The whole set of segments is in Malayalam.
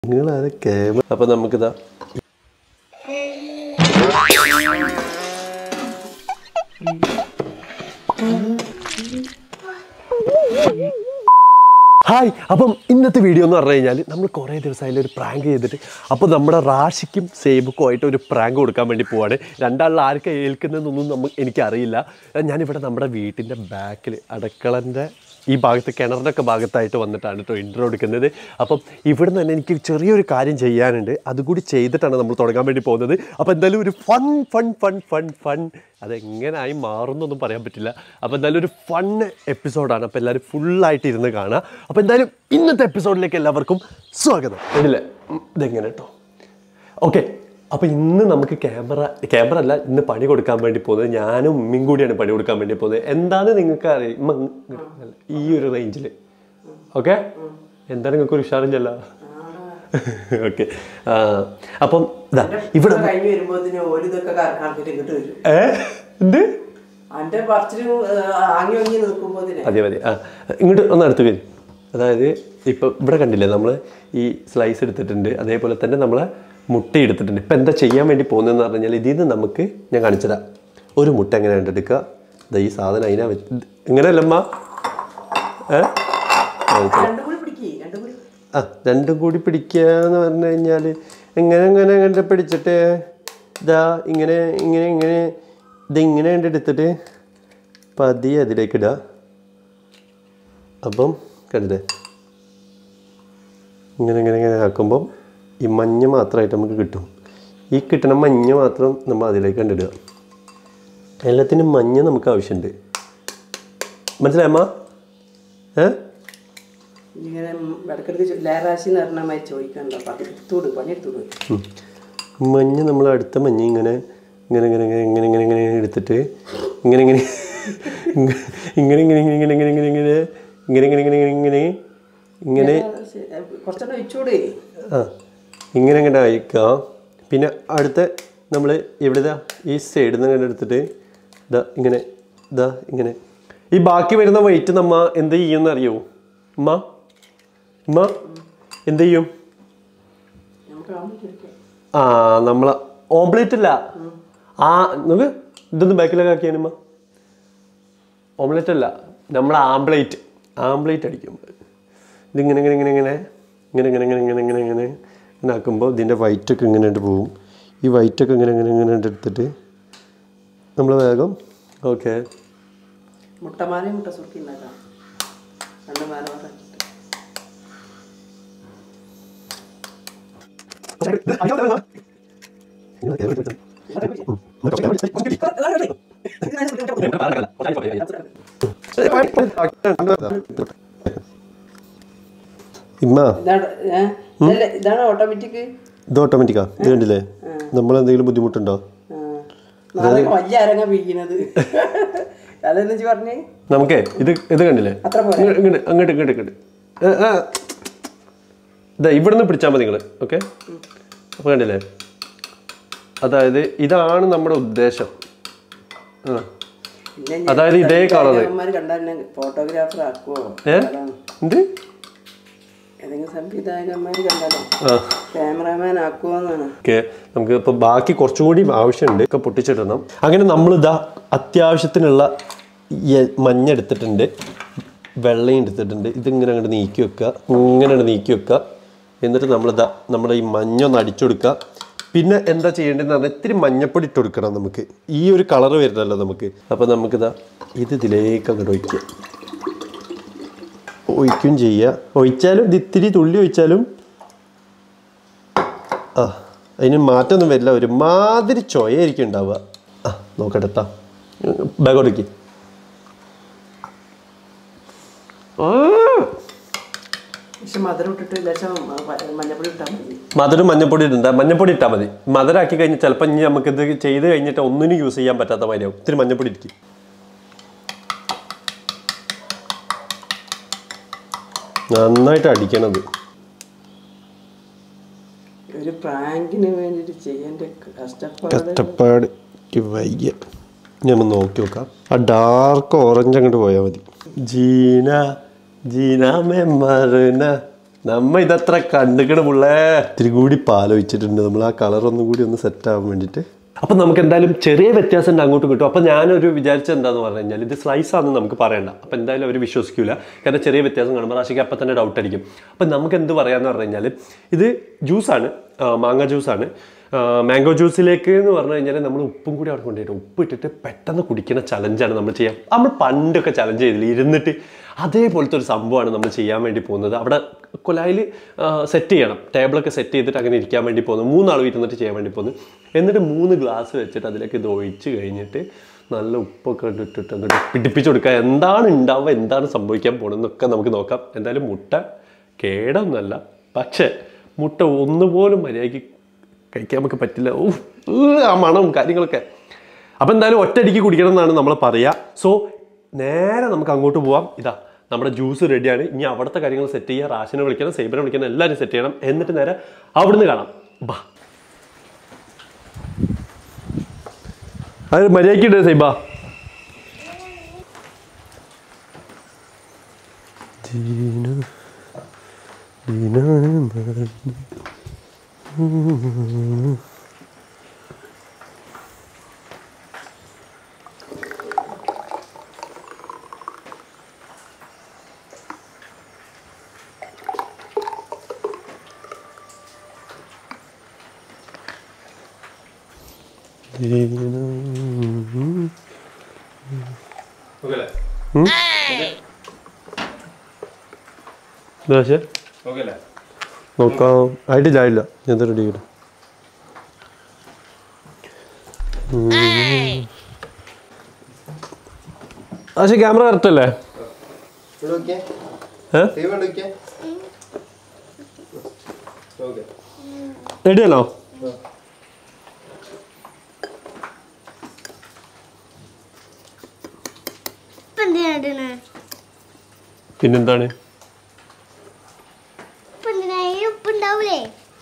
നിങ്ങളത് ക്യാമറ അപ്പൊ നമുക്കിതാ ഹായ് അപ്പം ഇന്നത്തെ വീഡിയോ എന്ന് പറഞ്ഞു കഴിഞ്ഞാൽ നമ്മൾ കുറേ ദിവസമായാലും ഒരു പ്രാങ്ക് ചെയ്തിട്ട് അപ്പോൾ നമ്മുടെ റാഷിക്കും സേബുക്കും ആയിട്ട് ഒരു പ്രാങ്ക് കൊടുക്കാൻ വേണ്ടി പോവാണ് രണ്ടാളിൽ ആർക്ക് ഏൽക്കുന്നതെന്നൊന്നും നമുക്ക് എനിക്കറിയില്ല ഞാനിവിടെ നമ്മുടെ വീട്ടിൻ്റെ ബാക്കിൽ അടുക്കളൻ്റെ ഈ ഭാഗത്ത് കിണറിൻ്റെ ഒക്കെ ഭാഗത്തായിട്ട് വന്നിട്ടാണ് കേട്ടോ ഇൻട്രോ എടുക്കുന്നത് അപ്പം ഇവിടുന്ന് തന്നെ എനിക്ക് ചെറിയൊരു കാര്യം ചെയ്യാനുണ്ട് അതുകൂടി ചെയ്തിട്ടാണ് നമ്മൾ തുടങ്ങാൻ വേണ്ടി പോകുന്നത് അപ്പോൾ എന്തായാലും ഒരു fun fun fun fun fun അതെങ്ങനായി മാറുന്നൊന്നും പറയാൻ പറ്റില്ല അപ്പോൾ എന്തായാലും ഒരു ഫൺ എപ്പിസോഡാണ് അപ്പോൾ എല്ലാവരും ഫുള്ളായിട്ട് ഇരുന്ന് കാണുക അപ്പോൾ എന്തായാലും ഇന്നത്തെ എപ്പിസോഡിലേക്ക് എല്ലാവർക്കും സ്വാഗതം ഇല്ലേ ഇതെങ്ങനെ കേട്ടോ ഓക്കെ അപ്പോൾ ഇന്ന് നമുക്ക് ക്യാമറ ക്യാമറ അല്ല ഇന്ന് പണി കൊടുക്കാൻ വേണ്ടി പോകുന്നത് ഞാനും ഉമ്മയും കൂടിയാണ് പണി കൊടുക്കാൻ വേണ്ടി പോകുന്നത് എന്താണെന്ന് നിങ്ങൾക്ക് അറിയാം ഉമ്മ ഇങ്ങ് ഈ ഒരു റേഞ്ചിൽ ഓക്കെ എന്താണ് നിങ്ങൾക്ക് ഒരു ഉഷാറില്ലല്ല ഓക്കെ അപ്പം ഇതാ ഇവിടെ കഴിഞ്ഞ് വരുമ്പോത്തിന് ഓല് ഇതൊക്കെ കണക്കിട്ട് ഇങ്ങോട്ട് വരും ഏ എന്ത് അന്റെ പറച്ചിലും ആങ്ങി വാങ്ങി നിൽക്കുമ്പോത്തിന് മതി മതി ആ ഇങ്ങോട്ട് ഒന്ന് അടുത്ത് വരും അതായത് ഇപ്പം ഇവിടെ കണ്ടില്ലേ നമ്മൾ ഈ സ്ലൈസ് എടുത്തിട്ടുണ്ട് അതേപോലെ തന്നെ നമ്മൾ മുട്ട എടുത്തിട്ടുണ്ട് ഇപ്പം എന്താ ചെയ്യാൻ വേണ്ടി പോകുന്നതെന്ന് പറഞ്ഞു കഴിഞ്ഞാൽ ഇതിൽ നിന്ന് നമുക്ക് ഞാൻ കാണിച്ചുതരാം ഒരു മുട്ട എങ്ങനെ എടുക്കുക ദാ ഈ സാധനം അതിനാ വെച്ച് എങ്ങനെയല്ലമ്മ ഏ കാണിച്ചുതരാം. രണ്ടും കൂടി പിടിക്കേ രണ്ടും കൂടി ആ രണ്ടും കൂടി പിടിക്കുക എന്ന് പറഞ്ഞു കഴിഞ്ഞാൽ എങ്ങനെ എങ്ങനെ കണ്ട് പിടിച്ചിട്ട് ഇതാ ഇങ്ങനെ ഇങ്ങനെ ഇങ്ങനെ ഇതിങ്ങനെ കണ്ട് എടുത്തിട്ട് പതിയെ അതിലേക്ക് ഇടുക അപ്പം കണ്ടില്ലേ ഇങ്ങനെ ഇങ്ങനെ ഇങ്ങനെ ആക്കുമ്പം ഈ മഞ്ഞ മാത്രമായിട്ട് നമുക്ക് കിട്ടും ഈ കിട്ടണ മഞ്ഞ മാത്രം നമ്മൾ അതിലേക്ക് കണ്ടിടുക എല്ലാത്തിനും മഞ്ഞ നമുക്ക് ആവശ്യമുണ്ട് മനസ്സിലായമ്മ ഏ ഇങ്ങനെ ഇടക്കിടക്ക് ലേറാശി എന്ന് പറഞ്ഞ മാതിരി ചോദിക്കണ്ടോ എടുത്തോട് പണിയെടുത്തോട് ഉം. മഞ്ഞ നമ്മൾ അടുത്ത മഞ്ഞ ഇങ്ങനെ ഇങ്ങനെ ഇങ്ങനെ ഇങ്ങനെ ഇങ്ങനെ ഇങ്ങനെ ഇങ്ങനെ എടുത്തിട്ട് ഇങ്ങനെ ഇങ്ങനെ ഇങ്ങനെ ഇങ്ങനെ ഇങ്ങനെ ഇങ്ങനെ ഇങ്ങനെ ഇങ്ങനെ ഇങ്ങനെ ഇങ്ങനെ ഇങ്ങനെ ഇങ്ങനെ ഇങ്ങനെ ഇങ്ങനെ കുറച്ചുകൂടെ ഒഴിച്ചൂടെ ആ ഇങ്ങനെ ഇങ്ങനെ അയക്കാം പിന്നെ അടുത്ത നമ്മൾ ഇവിടെ ഈ സൈഡിൽ നിന്ന് ഇങ്ങനെ എടുത്തിട്ട് ഇതാ ഇങ്ങനെ ഇതാ ഇങ്ങനെ ഈ ബാക്കി വരുന്ന വെയിറ്റ് നമ്മ എന്ത് ചെയ്യുമെന്ന് അറിയോ ഉമ്മ ഉമ്മ എന്ത് ചെയ്യും നമുക്ക് ആവുമ്പോൾ ചോദിക്കാം ആ നമ്മൾ ഓംപ്ലേറ്റ് അല്ല ആ നമുക്ക് ഇതൊന്ന് ബാക്കിലൊക്കെ ആക്കിയാനുമ്മ ഓംപ്ലേറ്റ് അല്ല നമ്മൾ ആംപ്ലേറ്റ് ആംപ്ലേറ്റ് അടിക്കും ഇതിങ്ങനെ ഇങ്ങനെ ഇങ്ങനെ ഇങ്ങനെ ഇങ്ങനെ ഇങ്ങനെ ഇങ്ങനെ ഇങ്ങനെ ഇങ്ങനെ ഇങ്ങനെ ഇങ്ങനെ ആക്കുമ്പോൾ ഇതിൻ്റെ വൈറ്റൊക്കെ ഇങ്ങനെ ഇട്ട് പോവും ഈ വൈറ്റൊക്കെ ഇങ്ങനെ ഇങ്ങനെ ഇങ്ങനെ ഇട്ട് എടുത്തിട്ട് നമ്മൾ വേഗം ഓക്കെ മുട്ടമാലയും മുട്ട സുറുക്കി ഉണ്ടാക്കാം രണ്ട് മാല പറഞ്ഞിട്ട് ഇമ്മ ഇതാണ് ഏ? ഇതല്ലേ ഇതാണ് ഓട്ടോമാറ്റിക് ഇത് ഓട്ടോമാറ്റിക്കാ ഇത് കണ്ടില്ലേ നമ്മളെന്തെങ്കിലും ബുദ്ധിമുട്ടുണ്ടോ നാളെ വലിയ അരങ്ങ പിരിക്കുന്നത് അതെന്ന് വെച്ച് പറഞ്ഞേ നമുക്കേ ഇത് ഇത് കണ്ടില്ലേ അത്ര പോലെ ഇങ്ങോട്ട് ഇങ്ങോട്ട് അങ്ങോട്ട് ഇങ്ങോട്ട് ഇങ്ങോട്ട് ഏ, ആ. ഇതാ ഇവിടുന്ന് പിടിച്ചാൽ മതി നിങ്ങൾ ഓക്കെ അപ്പോൾ കണ്ടില്ലേ അതായത് ഇതാണ് നമ്മുടെ ഉദ്ദേശം ആ. പിന്നെ അതായത് ഇതേ കളറ് സംവിധായകന്മാര് കണ്ടാൽ എന്നെ ഫോട്ടോഗ്രാഫർ ആക്കുവോ ഏ അതാണ്. എന്ത് ഏതെങ്കിലും സംവിധായകന്മാര് കണ്ടാലോ ആ ക്യാമറാമാൻ ആക്കുവോന്നാണ് ഓക്കെ നമുക്ക് ഇപ്പോൾ ബാക്കി കുറച്ചും കൂടി ആവശ്യമുണ്ട് ഒക്കെ പൊട്ടിച്ചിടണം അങ്ങനെ നമ്മളിതാ അത്യാവശ്യത്തിനുള്ള ഈ മഞ്ഞ എടുത്തിട്ടുണ്ട് വെള്ളയും എടുത്തിട്ടുണ്ട് ഇതിങ്ങനെ അങ്ങോട്ട് നീക്കി വെക്കുക ഇങ്ങനെ അങ്ങോട്ട് നീക്കി വെക്കുക എന്നിട്ട് നമ്മളിതാ നമ്മുടെ ഈ മഞ്ഞ ഒന്ന് അടിച്ചു കൊടുക്കുക പിന്നെ എന്താ ചെയ്യേണ്ടതെന്ന് പറഞ്ഞാൽ ഇത്തിരി മഞ്ഞപ്പൊടി ഇട്ട് കൊടുക്കണം നമുക്ക് ഈ ഒരു കളർ വരുന്നല്ലോ നമുക്ക് അപ്പോൾ നമുക്കിതാ ഇത് ഇതിലേക്ക് അങ്ങോട്ട് ഒഴിക്കുക ഒഴിക്കും ചെയ്യുക ഒഴിച്ചാലും ഇത് ഇത്തിരി തുള്ളി ഒഴിച്ചാലും ആ അതിന് മാറ്റമൊന്നും വരില്ല ഒരുമാതിരി ചൊയായിരിക്കും ഉണ്ടാവുക ആ നോക്കട്ടെ എത്താ ബാഗ് കൊടുക്കി പക്ഷെ മധുരം ഇട്ടിട്ട് ലക്ഷം മഞ്ഞപ്പൊടി ഇട്ടാൽ മതി മധുരം മഞ്ഞപ്പൊടി ഇടണ്ട മഞ്ഞപ്പൊടി ഇട്ടാൽ മതി മധുരമാക്കി കഴിഞ്ഞാൽ ചിലപ്പോൾ ഇനി നമുക്കിത് ചെയ്ത് കഴിഞ്ഞിട്ട് ഒന്നിനും യൂസ് ചെയ്യാൻ പറ്റാത്ത മാതിരിയാവും ഇത്തിരി മഞ്ഞപ്പൊടി ഇരിക്കും നന്നായിട്ട് അടിക്കണത് ഒരു പ്രാങ്കിന് വേണ്ടിയിട്ട് ചെയ്യേണ്ട കഷ്ടപ്പാട് കഷ്ടപ്പാട് എനിക്ക് വയ്യ ഞാൻ ഒന്ന് നോക്കി നോക്കാം ആ ഡാർക്ക് ഓറഞ്ച് അങ്ങോട്ട് പോയാൽ മതി ജീന ജീന മേ മറന നമ്മ ഇതത്ര കണ്ടുക്കണ പിള്ളേ ഇത്തിരി കൂടി പാലോചിച്ചിട്ടുണ്ട് നമ്മൾ ആ കളർ ഒന്നും കൂടി ഒന്ന് സെറ്റ് ആവാൻ വേണ്ടിയിട്ട് അപ്പം നമുക്ക് എന്തായാലും ചെറിയ വ്യത്യാസം ഉണ്ട് അങ്ങോട്ടും കിട്ടും അപ്പം ഞാനൊരു വിചാരിച്ചത് എന്താന്ന് പറഞ്ഞു കഴിഞ്ഞാൽ ഇത് സ്ലൈസ് ആണെന്ന് നമുക്ക് പറയണ്ട അപ്പം എന്തായാലും അവർ വിശ്വസിക്കില്ല കാരണം ചെറിയ വ്യത്യാസം കാണുമ്പോൾ റാഷിക്ക് അപ്പം തന്നെ ഡൗട്ട് അടിക്കും അപ്പം നമുക്ക് എന്ത് പറയാന്ന് പറഞ്ഞു കഴിഞ്ഞാൽ ഇത് ജ്യൂസാണ് മാങ്ങ ജ്യൂസാണ് മാംഗോ ജ്യൂസിലേക്ക് എന്ന് പറഞ്ഞു കഴിഞ്ഞാൽ നമ്മൾ ഉപ്പും കൂടി അവിടെ കൊണ്ടുപോയിട്ട് ഉപ്പ് ഇട്ടിട്ട് പെട്ടെന്ന് കുടിക്കുന്ന ചലഞ്ചാണ് നമ്മൾ ചെയ്യാം നമ്മൾ പണ്ടൊക്കെ ചലഞ്ച് ചെയ്തില്ല ഇരുന്നിട്ട് അതേപോലത്തെ ഒരു സംഭവമാണ് നമ്മൾ ചെയ്യാൻ വേണ്ടി പോകുന്നത് അവിടെ കൊലായിൽ സെറ്റ് ചെയ്യണം ടേബിളൊക്കെ സെറ്റ് ചെയ്തിട്ട് അങ്ങനെ ഇരിക്കാൻ വേണ്ടി പോകുന്നത് മൂന്നാൾ ഇരുന്നിട്ട് ചെയ്യാൻ വേണ്ടി പോകുന്നത് എന്നിട്ട് മൂന്ന് ഗ്ലാസ് വെച്ചിട്ട് അതിലേക്ക് ഇത് ഒഴിച്ച് കഴിഞ്ഞിട്ട് നല്ല ഉപ്പൊക്കെ ഇട്ടിട്ട് അങ്ങോട്ട് പിടിപ്പിച്ച് കൊടുക്കുക എന്താണ് ഉണ്ടാവുക എന്താണ് സംഭവിക്കാൻ പോകുന്നതെന്നൊക്കെ നമുക്ക് നോക്കാം എന്തായാലും മുട്ട കേടൊന്നുമല്ല പക്ഷേ മുട്ട ഒന്നുപോലും മര്യാദയ്ക്ക് കഴിക്കാൻ നമുക്ക് പറ്റില്ല ഊഹ്, ഊഹ്, ആ മണവും കാര്യങ്ങളൊക്കെ അപ്പം എന്തായാലും ഒറ്റയടിക്ക് കുടിക്കണം എന്നാണ് നമ്മൾ പറയുക സോ നേരെ നമുക്ക് അങ്ങോട്ട് പോവാം ഇതാ നമ്മുടെ ജ്യൂസ് റെഡിയാണ് ഇനി അവിടുത്തെ കാര്യങ്ങൾ സെറ്റ് ചെയ്യുക റാഷിനെ വിളിക്കണം സൈബിനെ വിളിക്കണം എല്ലാവരും സെറ്റ് ചെയ്യണം എന്നിട്ട് നേരെ അവിടുന്ന് കാണാം ബാ അത് മര്യാദയ്ക്ക് ഇട് സൈബ പക്ഷേ നോക്കാം ആയിട്ടില്ല ആയില്ല ഞാൻ റെഡി ചെയ്യണം പക്ഷേ ക്യാമറ കറക്റ്റ് അല്ലേ ഏ റെഡി ആണോ ഇപ്പൊ എന്തിനാ ഇടണേ പിന്നെന്താണ് ഇപ്പൊ എന്തിനാ ഈ ഉപ്പുണ്ടാവൂലേ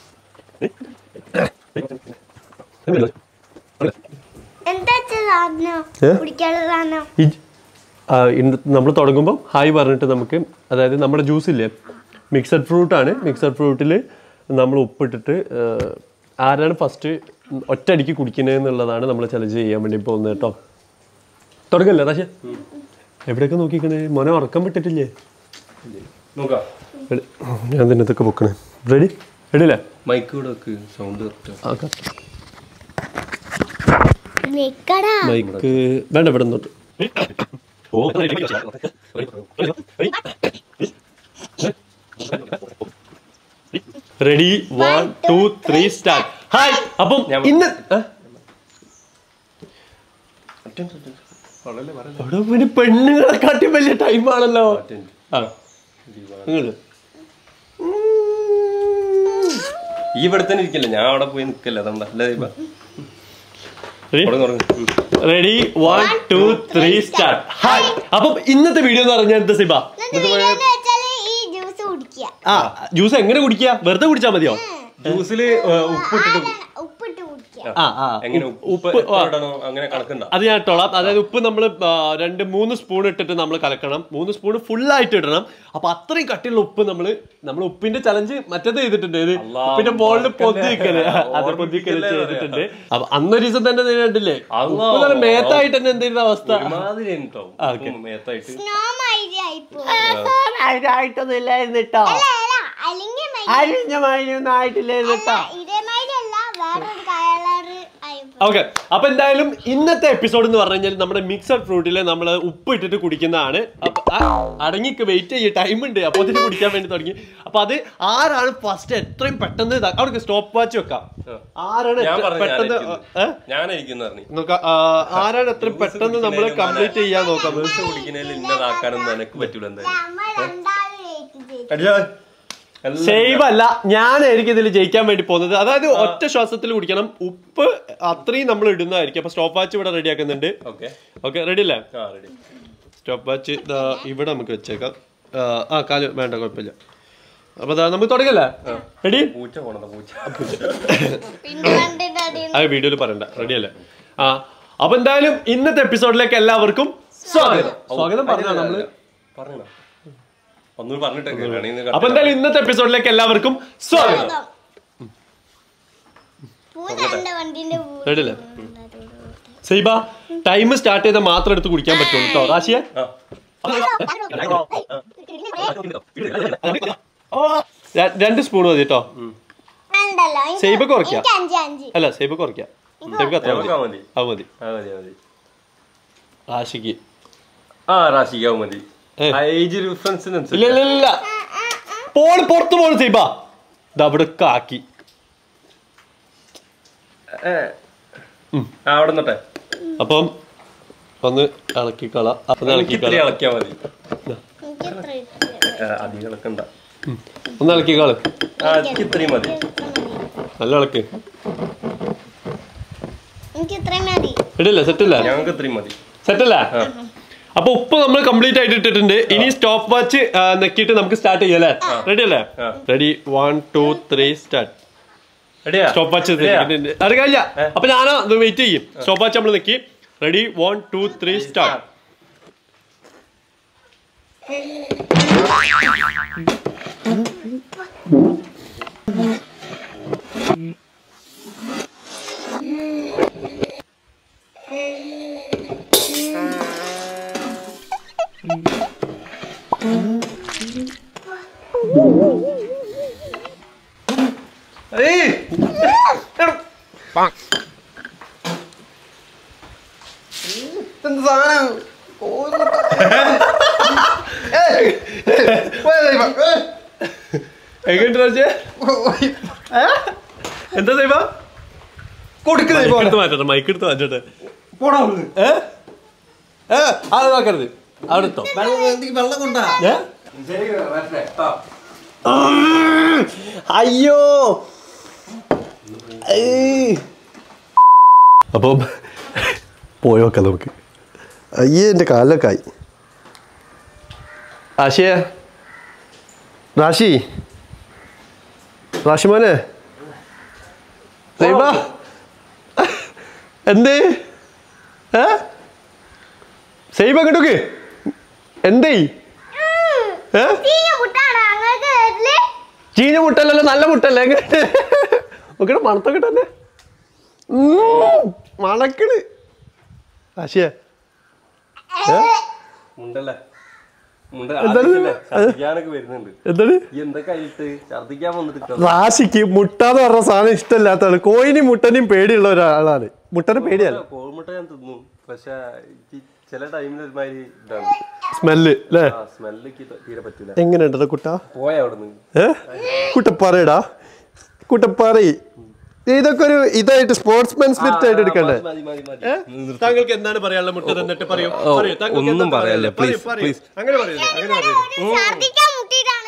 എന്താ വെച്ചാ സാധനം ഏ? കുടിക്കാനുള്ള സാധനം ഈ നമ്മൾ തുടങ്ങുമ്പോൾ ഹായ് പറഞ്ഞിട്ട് നമുക്ക് അതായത് നമ്മുടെ ജ്യൂസ് ഇല്ലേ മിക്സഡ് ഫ്രൂട്ടാണ് മിക്സഡ് ഫ്രൂട്ടിൽ നമ്മൾ ഉപ്പിട്ടിട്ട് ആ, ആരാണ് ഫസ്റ്റ് ഒറ്റയടിക്ക് കുടിക്കുന്നത് എന്നുള്ളതാണ് നമ്മൾ ചലഞ്ച് ചെയ്യാൻ വേണ്ടി പോകുന്നത് കേട്ടോ തുടങ്ങല്ലേ റാശ എവിടെയൊക്കെ നോക്കിക്കണേ മോനെ ഉറക്കം വിട്ടിട്ടില്ലേ നോക്കാം എടി, ഞാൻ തന്നെ ഇതൊക്കെ പൊക്കണേ റെഡി റെഡി അല്ലേ മൈക്ക് കൂടെ വെക്ക് സൗണ്ട് കറക്റ്റ് വെക്കടാ മൈക്ക് വേണ്ട ഇവിടെ നിന്നോട്ട് ready one two three start hi അപ്പം ഇന്ന് ഏ? എടാ, ഇവന് പെണ്ണുങ്ങളെ കാട്ടി വലിയ ടൈമാണല്ലോ ആ നിങ്ങള് ഈ ഇവിടെ തന്നെ ഇരിക്കല്ലേ ഞാൻ അവിടെ പോയി നിക്കല്ലേ അതുകൊണ്ട് അല്ലേ ദീപ Ready? തുടങ്ങ് തുടങ്ങ് ഉം. Ready one two three start hi അപ്പം ഇന്നത്തെ വീഡിയോ എന്ന് പറഞ്ഞാൽ എന്താ സിബ ഇന്നത്തെ വീഡിയോ എന്ന് വെച്ചാല് ഈ ജ്യൂസ് കുടിക്കുക ആ ജ്യൂസ് എങ്ങനെ കുടിക്കുക വെറുതെ കുടിച്ചാൽ മതിയോ ജ്യൂസില് ഏ, ഉപ്പിട്ടിട്ട് ഉപ്പിട്ട് കുടിക്കുക ആ ആ എങ്ങനെ ഉപ്പ് ഉപ്പ് എത്ര ഇടണോ അങ്ങനെ കണക്കുണ്ടോ അത് ഞാൻ ഇട്ടോളാം അതായത് ഉപ്പ് നമ്മൾ രണ്ട് മൂന്ന് സ്പൂൺ ഇട്ടിട്ട് നമ്മൾ കലക്കണം മൂന്ന് സ്പൂൺ ആയിട്ട് ഇടണം അപ്പൊ അത്രയും കട്ടിയുള്ള ഉപ്പ് നമ്മൾ നമ്മൾ ഉപ്പിന്റെ ചലഞ്ച് മറ്റേത് ചെയ്തിട്ടുണ്ട് ഇത് അല്ലാ, ഉപ്പിന്റെ മോളിൽ മറക്കല്ലേ. പൊതിക്കല് അത് പൊതിക്കല് ഓർമ്മിപ്പിക്കല്ലേ ചെയ്തിട്ടുണ്ട് അപ്പൊ അന്നൊരു ദിവസം തന്നെ നീ കണ്ടില്ലേ അല്ലാ. ഉപ്പ് നല്ല മേത്തായിട്ട് തന്നെ എന്തെങ്കിലും അവസ്ഥ ഒരുമാതിരി ഉണ്ടോ ആ, okay. ഉപ്പും മേത്തായിട്ട് സ്നോ മൈരി ആയിപ്പോ ആയിട്ടൊന്നും ഇല്ലായിരുന്നു കേട്ടോ അല്ല അല്ല അല്ലെങ്കിൽ മൈരി അരിഞ്ഞ മൈനൊന്നും ആയിട്ടില്ലായിരുന്നു കേട്ടോ ഇതേമാതിരി അല്ല വേറൊരു കളറ് ആയിപ്പോ ഓക്കെ അപ്പൊ എന്തായാലും ഇന്നത്തെ എപ്പിസോഡ് എന്ന് പറഞ്ഞു കഴിഞ്ഞാൽ നമ്മുടെ മിക്സഡ് ഫ്രൂട്ടില് നമ്മൾ ഉപ്പ് ഇട്ടിട്ട് കുടിക്കുന്നതാണ് അപ്പൊ ആ, അടങ്ങിക്ക് വെയിറ്റ് ചെയ്യ ടൈം ഉണ്ട് അപ്പൊ അതിന് കുടിക്കാൻ വേണ്ടി തുടങ്ങി അപ്പൊ അത് ആരാണ് ഫസ്റ്റ് എത്രയും പെട്ടെന്ന് ഇതാ- അവിടെ സ്റ്റോപ്പ് വാച്ച് വെക്കാം ആരാണ് ഞാൻ എത്ര- പറഞ്ഞു പെട്ടെന്ന് ഞാനായിരിക്കും. ഏ? ഞാനായിരിക്കും പറഞ്ഞു നോക്കാം ആ, ആരാണ് എത്ര പെട്ടെന്ന് നമ്മൾ കംപ്ലീറ്റ് ചെയ്യാൻ നോക്കാം ജ്യൂസ് കുടിക്കുന്നതിൽ ഇന്നതാക്കാനൊന്നും എനിക്ക് പറ്റൂല എന്തായാലും നമ്മ രണ്ടാമത് വെയിറ്റ് ചെയ്തു അടിയാ. എല്ലാം സേവ് അല്ല ഞാനായിരിക്കും ഇതിൽ ജയിക്കാൻ വേണ്ടി പോകുന്നത് അതായത് ഒറ്റ ശ്വാസത്തിൽ കുടിക്കണം ഉപ്പ് അത്രയും നമ്മൾ ഇടുന്നതായിരിക്കും അപ്പൊ സ്റ്റോപ്പ് വാച്ച് ഇവിടെ റെഡി ആക്കുന്നുണ്ട് ഓക്കെ ഓക്കെ റെഡി അല്ലേ ആ റെഡി സ്റ്റോപ്പ് വാച്ച് ഇതാ ഇവിടെ നമുക്ക് വെച്ചേക്കാം ആ, ആ കാല് വേണ്ട കുഴപ്പമില്ല അപ്പൊ ദാ നമുക്ക് തുടങ്ങല്ലേ റെഡി പൂച്ച പോണതാ പൂച്ച പിന്നെ രണ്ടിന്റെ അടിയിൽ ആ വീഡിയോയിൽ പറയണ്ട റെഡി അല്ലേ ആ അപ്പൊ എന്തായാലും ഇന്നത്തെ എപ്പിസോഡിലേക്ക് എല്ലാവർക്കും സ്വാഗതം സ്വാഗതം പറഞ്ഞാ നമ്മള് പറഞ്ഞോ ഒന്നുകൂടി പറഞ്ഞിട്ടൊക്കെ ആണെങ്കിൽ ഇത് അപ്പൊ എന്തായാലും ഇന്നത്തെ എപ്പിസോഡിലേക്ക് എല്ലാവർക്കും സ്വാഗതം പൂജന്റെ വണ്ടിന്റെ പൂ റെഡി അല്ലേ സൈബ ടൈം സ്റ്റാർട്ട് ചെയ്താൽ മാത്രം എടുത്ത് കുടിക്കാൻ പറ്റുള്ളൂ കേട്ടോ റാശിയ ആ. രണ്ട് സ്പൂൺ മതി കേട്ടോ ഉണ്ടല്ലോ എനിക്ക് സൈബ കുറയ്ക്കാം എനിക്ക് അഞ്ച് അഞ്ച് അല്ല സൈബ കുറയ്ക്കാം സൈബക്ക് അത്ര മതി നമുക്ക് മതി അത് മതി ആ മതി മതി റാശിക്ക് ആ റാശിക്കാവ് മതി ഏ. ഏജ് ഇല്ല ഡിഫറൻസിനനുസരിച്ച് ഇല്ല ഇല്ല പോണ് പുറത്ത് പോണ് സൈബ ഇത് അവിടെ കാക്കി ആ അവിടെ നിന്നട്ടെ അപ്പം ഒന്ന് ഇളക്കിക്കള അപ്പൊ ഒന്ന് എനിക്ക് ഇത്തിരി ഇളക്കിക്കള ഇളക്കിയാ മതി എനിക്ക് ഇത്ര ഇത്ര ആ, അധികം ഇളക്കണ്ട ഒന്ന് ഇളക്കിക്കള് ആ എനിക്ക് ഇത്രയും മതി നല്ല ഇളക്ക് എനിക്ക് ഇത്രയും മതി ഇടില്ല സെറ്റില്ല ഞങ്ങൾക്ക് ഇത്രയും മതി സെറ്റല്ലേ അപ്പൊ ഉപ്പ് നമ്മൾ കംപ്ലീറ്റ് ആയിട്ട് ഇട്ടിട്ടുണ്ട് ഇനി സ്റ്റോപ്പ് വാച്ച് നെക്കിയിട്ട് നമുക്ക് സ്റ്റാർട്ട് ചെയ്യാം അല്ലേ റെഡി അല്ലേ ആ. Ready one two three start റെഡിയാ സ്റ്റോപ്പ് വാച്ച് റെഡിയാ? അത് കഴിഞ്ഞ അപ്പൊ ഞാനോ വെയിറ്റ് ചെയ്യും സ്റ്റോപ്പ് വാച്ച് നമ്മൾ നെക്കി ready one two three start ഏയ്! എന്ത് സാധനം എങ്ങനെയുണ്ട് രാജേ? എന്താ സൈബ കൊടുക്കുന്നത് മൈക്ക് എടുത്ത് മാറ്റട്ടെ മൈക്ക് എടുത്ത് മാറ്റട്ടെ പോടാ അവിടുന്ന്. ഏ ഏ അത് നോക്കരുത് അവിടെ എത്തോ വെള്ളം എന്തെങ്കിലും വെള്ളം കൊണ്ടാ ഏ അയ്യോ അപ്പം പോയി നോക്കാം നമുക്ക് അയ്യേ എൻ്റെ കാലിലൊക്കെ ആയി റാഷിയെ റാഷി റാഷി മോനെ സൈബ എന്തേ ഏ സൈബ അങ്ങോട്ടേക്ക് എന്തേ ഏ തീയ മുട്ടാണ് അങ്ങക്ക് ഇതില് ചീഞ്ഞ മുട്ടല്ലല്ലോ നല്ല മുട്ടല്ലേ എങ്ങനെ നോക്കട്ടെ മണത്തൊക്കെ തന്നെ മണക്കണ് ആശയ മുണ്ടല്ലേ മുണ്ട എന്താണ് ആദ്യമല്ലേ? ഛർദ്ദിക്കാനൊക്കെ വരുന്നുണ്ട് എന്താണ് ഈ എന്തൊക്കെ ആയിട്ട് ഛർദ്ദിക്കാൻ വന്നിട്ട് റാശിക്ക് മുട്ട എന്ന് പറഞ്ഞ സാധനം ഇഷ്ടമില്ലാത്ത ആള് കോയിനും മുട്ടനെയും പേടിയുള്ള ഒരാളാണ് മുട്ടനെ പേടിയല്ല കോഴിമുട്ട ഞാൻ തിന്നു പക്ഷെ എനിക്ക് ചില ടൈമിൽ ഒരുമാതിരി ഇതാണ് സ്മെല്ല് അല്ലേ ആ സ്മെല്ലിക്ക് തീരെ പറ്റില്ല എങ്ങനെയുണ്ടത് കുട്ട പോയ അവിടെ നിന്ന് ഏ കുട്ടപ്പാറയടാ കുട്ടപ്പാറയി ഇതൊക്കെ ഒരു ഇതായിട്ട് സ്പോർട്സ്മാൻ സ്പിരിറ്റ് ആയിട്ട് എടുക്കണ്ടേ മതി മതി മതി ഏ? താങ്കൾക്ക് എന്താണ് പറയാനുള്ളത് മുട്ട തന്നിട്ട് പറയൂ ഓ, പറയൂ. താങ്കൾക്ക് ഒന്നും എന്താണ് പറയാനില്ല. പറയാനുള്ളത്? Please, പറയൂ, പറയൂ. please. അങ്ങനെ പറയരുത് അങ്ങനെ പറയരുത് ഛർദിക്കാൻ മുട്ടിയിട്ടാണ്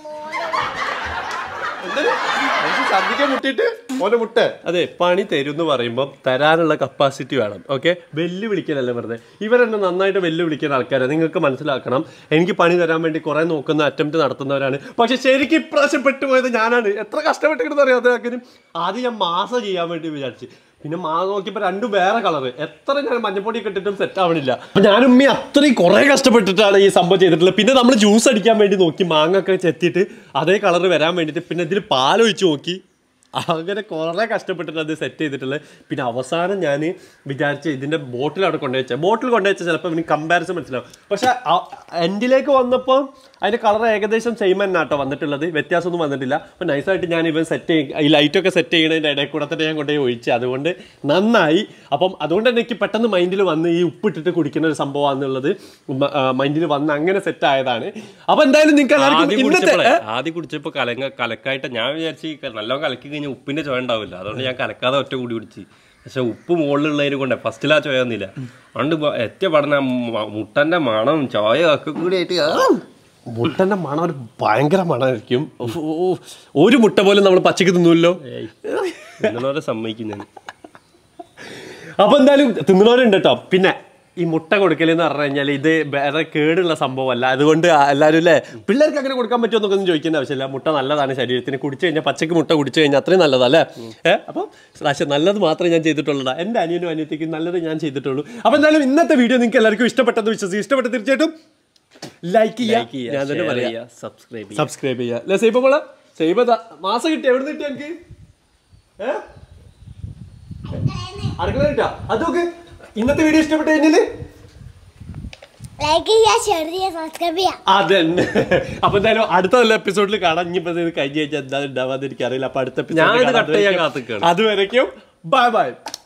എന്താണ്? എനിക്ക് ഛർദ്ദിക്കാൻ മുട്ടിയിട്ട് ഓന്റെ മുട്ട അതെ പണി തരും എന്ന് പറയുമ്പോൾ തരാനുള്ള കപ്പാസിറ്റി വേണം ഓക്കെ വെല്ലുവിളിക്കലല്ല വെറുതെ ഇവരെന്നെ നന്നായിട്ട് വെല്ലുവിളിക്കുന്ന ആൾക്കാരാണ് നിങ്ങൾക്ക് മനസ്സിലാക്കണം എനിക്ക് പണി തരാൻ വേണ്ടി കുറെ നോക്കുന്ന അറ്റംപ്റ്റ് നടത്തുന്നവരാണ് പക്ഷെ ശരിക്കും ഇപ്രാവശ്യം പെട്ടുപോയത് ഞാനാണ് എത്ര കഷ്ടപ്പെട്ടിട്ട് അറിയാം അദ്ദേഹത്തിന് ആദ്യം ഞാൻ മാസ ചെയ്യാൻ വേണ്ടി വിചാരിച്ചു പിന്നെ മാ നോക്കിയപ്പോൾ രണ്ടും വേറെ കളറ് എത്ര ഞാൻ മഞ്ഞപ്പൊടി ഇട്ടിട്ടും സെറ്റ് ആവണില്ല അപ്പൊ ഞാൻ ഉമ്മി അത്രയും കുറെ കഷ്ടപ്പെട്ടിട്ടാണ് ഈ സംഭവം ചെയ്തിട്ടുള്ളത് പിന്നെ നമ്മൾ ജ്യൂസ് അടിക്കാൻ വേണ്ടി നോക്കി മാങ്ങ ഒക്കെ ചെത്തിയിട്ട് അതേ കളർ വരാൻ വേണ്ടിയിട്ട് പിന്നെ ഇതിൽ പാലൊഴിച്ച് നോക്കി അങ്ങനെ കുറേ കഷ്ടപ്പെട്ടിട്ട് അത് സെറ്റ് ചെയ്തിട്ടുള്ളത് പിന്നെ അവസാനം ഞാൻ വിചാരിച്ച ഇതിൻ്റെ ബോട്ടിൽ അവിടെ കൊണ്ടുവച്ച ബോട്ടിൽ കൊണ്ടുവച്ച ചിലപ്പോൾ ഇനി കമ്പാരിസൺ മനസ്സിലാവും പക്ഷെ എൻഡിലേക്ക് വന്നപ്പോൾ അതിൻ്റെ കളർ ഏകദേശം സെയിം തന്നെ കേട്ടോ വന്നിട്ടുള്ളത് വ്യത്യാസമൊന്നും വന്നിട്ടില്ല അപ്പോൾ നൈസായിട്ട് ഞാൻ ഇവൻ സെറ്റ് ചെയ്യും ഈ ലൈറ്റൊക്കെ സെറ്റ് ചെയ്യുന്നതിൻ്റെ ഇടയിൽ കൂടെ തന്നെ ഞാൻ കൊണ്ടുപോയി ഒഴിച്ച് അതുകൊണ്ട് നന്നായി അപ്പം അതുകൊണ്ട് തന്നെ എനിക്ക് പെട്ടെന്ന് മൈൻഡിൽ വന്ന് ഈ ഉപ്പിട്ടിട്ട് കുടിക്കുന്ന ഒരു സംഭവമാണെന്നുള്ളത് മൈൻഡിൽ വന്ന് അങ്ങനെ സെറ്റ് ആയതാണ് അപ്പോൾ എന്തായാലും നിങ്ങൾക്ക് ആദ്യം എല്ലാവർക്കും ഇന്നത്തെ കുടിച്ചപ്പോഴേ ഏ? ആദ്യം കുടിച്ചപ്പോ കലങ്ങ കലക്കായിട്ട് ഞാൻ വിചാരിച്ച് നല്ലോണം കലക്കി കഴിഞ്ഞാൽ ഉപ്പിന്റെ ചുവ ഉണ്ടാവില്ല അതുകൊണ്ട് ഞാൻ കലക്കാതെ ഒറ്റ കൂടി കുടിച്ച് പക്ഷെ ഉപ്പ് മുകളിലുള്ളതിനെ കൊണ്ട് ഫസ്റ്റിലാ ചുവ ഒന്നുമില്ല അതുകൊണ്ട് ഏറ്റ പഠന മുട്ടന്റെ മണം ചോയ ഒക്കെ കൂടി ആയിട്ട് ആ, മുട്ടന്റെ മണം ഒരു ഭയങ്കര മണമായിരിക്കും ഉഫ്, ഉഫ്. ഒരു മുട്ട പോലും നമ്മൾ പച്ചക്ക് തിന്നൂല്ലോ എന്നോരെ സമ്മതിക്കും ഞാൻ അപ്പൊ എന്തായാലും തിന്നണവരുണ്ട് കേട്ടോ പിന്നെ ഈ മുട്ട കൊടുക്കലെന്ന് പറഞ്ഞു കഴിഞ്ഞാൽ ഇത് വേറെ കേടുള്ള സംഭവമല്ല അതുകൊണ്ട് എല്ലാവരും അല്ലേ പിള്ളേർക്ക് അങ്ങനെ കൊടുക്കാൻ പറ്റുമോ എന്നൊക്കെ ഒന്നും ചോദിക്കേണ്ട ആവശ്യമില്ല മുട്ട നല്ലതാണ് ശരീരത്തിന് കുടിച്ചു കഴിഞ്ഞാൽ പച്ചക്ക് മുട്ട കുടിച്ചു കഴിഞ്ഞാൽ അത്രയും നല്ലതല്ലേ ഏഹ് അപ്പം പക്ഷേ നല്ലത് മാത്രമേ ഞാൻ ചെയ്തിട്ടുള്ളൂ എൻ്റെ അനിയനും അനിയത്തേക്കും നല്ലത് ഞാൻ ചെയ്തിട്ടുള്ളൂ അപ്പോൾ എന്തായാലും ഇന്നത്തെ വീഡിയോ നിങ്ങൾക്ക് എല്ലാവർക്കും ഇഷ്ടപ്പെട്ടെന്ന് വിശ്വസിക്കും ഇഷ്ടപ്പെട്ട തീർച്ചയായിട്ടും ലൈക്ക് ചെയ്യുക ഞാൻ തന്നെ പറയാം സബ്സ്ക്രൈബ് സബ്സ്ക്രൈബ് ചെയ്യുക അല്ലെ സൈബ മോളെ സൈബ ദാ- മാസം കിട്ടി എവിടെ കിട്ടി എനിക്ക് ഏ അടുക്കള കിട്ടാ അതൊക്കെ ഇന്നത്തെ വീഡിയോ ഇഷ്ടപ്പെട്ടു കഴിഞ്ഞാല് ലൈക്ക് ചെയ്യുക ഷെയർ ചെയ്യുക സബ്സ്ക്രൈബ് ചെയ്യുക അതന്നെ അപ്പൊ എന്തായാലും അടുത്ത നല്ല എപ്പിസോഡിൽ കാണാം ഇനിയിപ്പോ ഇത് കഴിഞ്ഞ് കഴിഞ്ഞാൽ എന്താ ഉണ്ടാവാന്ന് എനിക്കറിയില്ല അപ്പൊ അടുത്ത episode ഞാൻ ഇത് കാണാം. cut ചെയ്യാൻ കാത്തിക്കാണ്. അതുവരയ്ക്കും ബൈ ബൈ